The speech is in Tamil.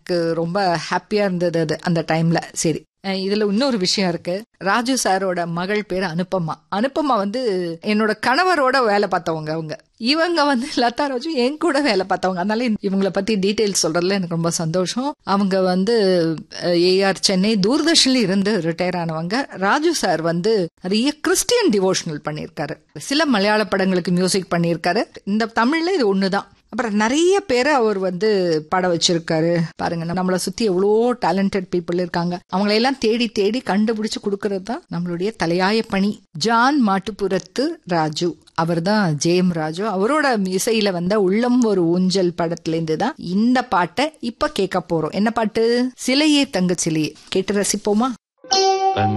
எனக்கு ரொம்ப ஹாப்பியா இருந்தது அது அந்த டைம்ல சரி அஹ் இதுல இன்னொரு விஷயம் இருக்கு ராஜு சாரோட மகள் பேர் அனுப்பம்மா அனுப்பம்மா வந்து என்னோட கணவரோட வேலை பார்த்தவங்க அவங்க இவங்க வந்து லதா ராஜு என் கூட வேலை பார்த்தவங்க அதனால இவங்கள பத்தி டீட்டெயில்ஸ் சொல்றதுல எனக்கு ரொம்ப சந்தோஷம் அவங்க வந்து ஏஆர் சென்னை தூர்தர்ஷன்ல இருந்து ரிட்டையர் ஆனவங்க ராஜு சார் வந்து நிறைய கிறிஸ்டியன் டிவோஷனல் பண்ணியிருக்காரு சில மலையாள படங்களுக்கு மியூசிக் பண்ணியிருக்காரு இந்த தமிழ்ல இது ஒண்ணுதான் அப்புறம் நிறைய பேரை அவர் வந்து பாட வச்சிருக்காரு பாருங்க நம்மளை சுத்தி எவ்வளோ டேலண்டட் பீப்புள் இருக்காங்க அவங்களையெல்லாம் தேடி தேடி கண்டுபிடிச்சு கொடுக்கறது தான் நம்மளுடைய தலையாய பணி ஜான் மாட்டுப்புறத்து ராஜு அவர் தான் ஜெயம் ராஜு அவரோட இசையில வந்த உள்ளம் ஒரு ஊஞ்சல் படத்துல இருந்து தான் இந்த பாட்டை இப்ப கேட்க போறோம் என்ன பாட்டு சிலையே தங்க சிலையே கேட்டு ரசிப்போமா